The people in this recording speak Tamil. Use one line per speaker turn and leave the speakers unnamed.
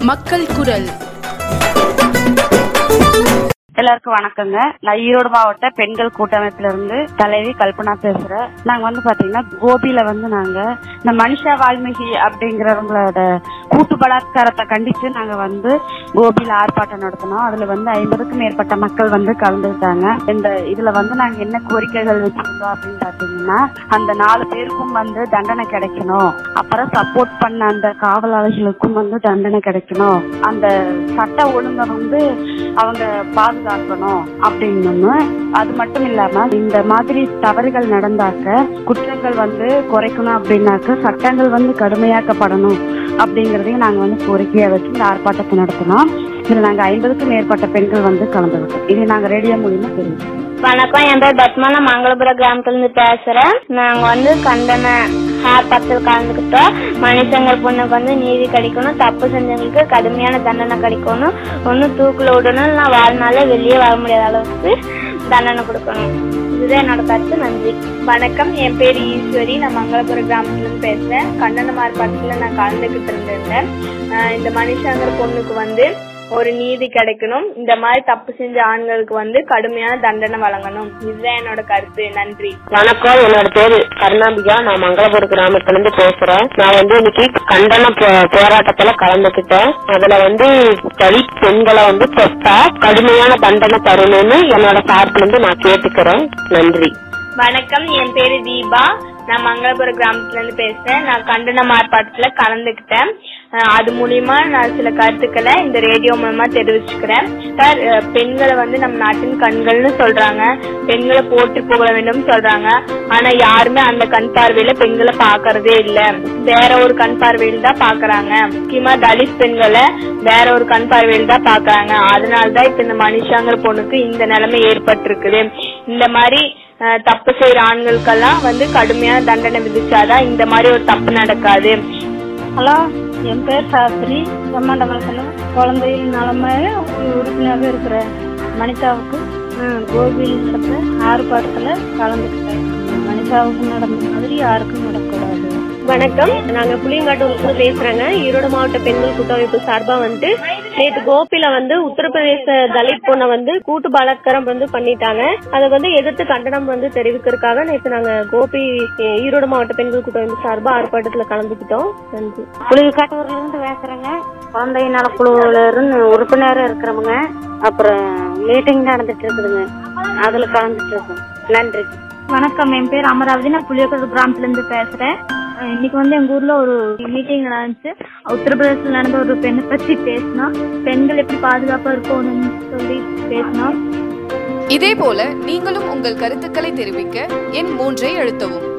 மக்கள் குரல்
எல்லாருக்கும் வணக்கங்க நான் ஈரோடு மாவட்ட பெண்கள் கூட்டமைப்புல இருந்து தலைவி கல்பனா பேசுறேன் நாங்க வந்து பாத்தீங்கன்னா கோபியில வந்து நாங்க இந்த மனிஷா வால்மீகி அப்படிங்கிறவங்களோட கூட்டு பலாத்காரத்தை கண்டிச்சு நாங்க வந்து கோபியில ஆர்ப்பாட்டம் நடத்தினோம் அதுல வந்து ஐம்பதுக்கும் மேற்பட்ட மக்கள் வந்து கலந்துக்கிட்டாங்க இந்த இதுல வந்து நாங்க என்ன கோரிக்கைகள் வச்சிருந்தோம் அப்படின்னு பாத்தீங்கன்னா அந்த நாலு பேருக்கும் வந்து தண்டனை கிடைக்கணும் அப்புறம் சப்போர்ட் பண்ண அந்த காவலாளர்களுக்கும் வந்து தண்டனை கிடைக்கணும் அந்த சட்ட ஒழுங்கை வந்து அவங்க பாதுகாக்கணும் அப்படின்னு அது மட்டும் இல்லாம இந்த மாதிரி தவறுகள் நடந்தாக்க குற்றங்கள் வந்து குறைக்கணும் அப்படின்னாக்க சட்டங்கள் வந்து கடுமையாக்கப்படணும் அப்படிங்கறதையும் நாங்க வந்து கோரிக்கையா வச்சு இந்த ஆர்ப்பாட்டத்தை நடத்தினோம் இதுல நாங்க ஐம்பதுக்கும் மேற்பட்ட பெண்கள் வந்து கலந்துக்கிட்டோம் இது நாங்க ரேடியோ மூலியமா தெரிவிச்சோம்
வணக்கம் என் பேர் பத்மா நான் மங்களபுரம் கிராமத்துல இருந்து பேசுறேன் நாங்க வந்து கண்டன ஆர்ப்பாட்டத்தில் கலந்துக்கிட்டோம் மனுஷங்கள் பொண்ணுக்கு வந்து நீதி கிடைக்கணும் தப்பு செஞ்சவங்களுக்கு கடுமையான தண்டனை கிடைக்கணும் ஒன்னும் தூக்குல விடணும் நான் வாழ்நாளே வெளியே வர முடியாத அளவுக்கு தண்டனை கொடுக்கணும் இதுதான் என்னோட கருத்து நன்றி வணக்கம் என் பேர் ஈஸ்வரி நான் மங்களபுரம் கிராமத்துல இருந்து பேசுறேன் கண்டன ஆர்ப்பாட்டத்துல நான் கலந்துக்கிட்டு இருந்திருந்தேன் ஆஹ் இந்த மனுஷங்கிற பொண்ணுக்கு வந்து ஒரு நீதி கிடைக்கணும் இந்த மாதிரி தப்பு செஞ்ச ஆண்களுக்கு வந்து கடுமையான தண்டனை வழங்கணும் இதுதான் என்னோட கருத்து நன்றி
வணக்கம் என்னோட பேரு கருணாம்பிகா நான் மங்களபுரம் கிராமத்துல இருந்து பேசுறேன் நான் வந்து இன்னைக்கு கண்டன போ- போராட்டத்துல கலந்துக்கிட்டேன் அதுல வந்து தலித் பெண்களை வந்து தொட்டா கடுமையான தண்டனை தரணும்னு என்னோட சார்பில் இருந்து நான் கேட்டுக்கிறேன் நன்றி
வணக்கம் என் பேரு தீபா நான் மங்களபுரம் கிராமத்துல இருந்து பேசுறேன் நான் கண்டன ஆர்ப்பாட்டத்துல கலந்துக்கிட்டேன் அஹ் அது மூலியமா நான் சில கருத்துக்களை இந்த ரேடியோ மூலமா தெரிவிச்சுக்கிறேன் சார் அஹ் பெண்களை வந்து நம்ம நாட்டின் கண்கள்னு சொல்றாங்க பெண்களை போற்றி புகழ வேண்டும் சொல்றாங்க ஆனா யாருமே அந்த கண் பார்வையில பெண்களை பாக்குறதே இல்ல வேற ஒரு கண் பார்வையில தான் பாக்குறாங்க முக்கியமா தலித் பெண்களை வேற ஒரு கண் பார்வையில தான் பாக்குறாங்க அதனாலதான் இப்ப இந்த மனுஷாங்கிற பொண்ணுக்கு இந்த நிலைமை ஏற்பட்டிருக்குது இந்த மாதிரி அஹ், தப்பு செய்யற ஆண்களுக்கெல்லாம் வந்து கடுமையான தண்டனை விதிச்சாதான் இந்த மாதிரி ஒரு தப்பு நடக்காது
ஹலோ என் பேர் சாஸ்திரி செம்மண்டமலத்தில் குழந்தைகள் நலமாக ஒரு உறுப்பினராக இருக்கிறேன் மனிதாவுக்கு நான் கோபியில் நடந்த ஆர்ப்பாட்டத்தில் கலந்துக்கிட்டேன் மனிதாவுக்கு நடந்த மாதிரி யாருக்கும் நடக்கூடாது
வணக்கம் நாங்க புளியங்காட்டு பேசுறேங்க ஈரோடு மாவட்ட பெண்கள் கூட்டமைப்பு சார்பா வந்துட்டு நேத்து கோபில வந்து உத்தரப்பிரதேச தலித் பொண்ணை வந்து கூட்டு பலாத்காரம் வந்து பண்ணிட்டாங்க அதை வந்து எதிர்த்து கண்டனம் வந்து தெரிவிக்கிறதுக்காக நேத்து நாங்க கோபி அஹ், ஈரோடு மாவட்ட பெண்கள் கூட்டமைப்பு சார்பா ஆர்ப்பாட்டத்துல கலந்துக்கிட்டோம் நன்றி
புலிகாட்டூர்ல இருந்து பேசுறேங்க குழந்தை நலக்குழுல இருந்து உறுப்பினரா இருக்கிறவங்க அப்புறம் மீட்டிங் நடந்துட்டு இருக்குதுங்க அதுல கலந்துட்டு இருக்கோம் நன்றி
வணக்கம் என் பேர் அமராவதி நான் புளியக்கோடு கிராமத்துல இருந்து பேசுறேன் அஹ் இன்னைக்கு வந்து எங்க ஊர்ல ஒரு மீட்டிங் நடந்துச்சு உத்தரப்பிரதேசத்துல நடந்த ஒரு பெண்ணை பத்தி பேசினோம் பெண்கள் எப்படி பாதுகாப்பா இருக்கணும்னு சொல்லி பேசினோம்
இதே போல நீங்களும் உங்கள் கருத்துக்களை தெரிவிக்க எண் மூன்றை அழுத்தவும்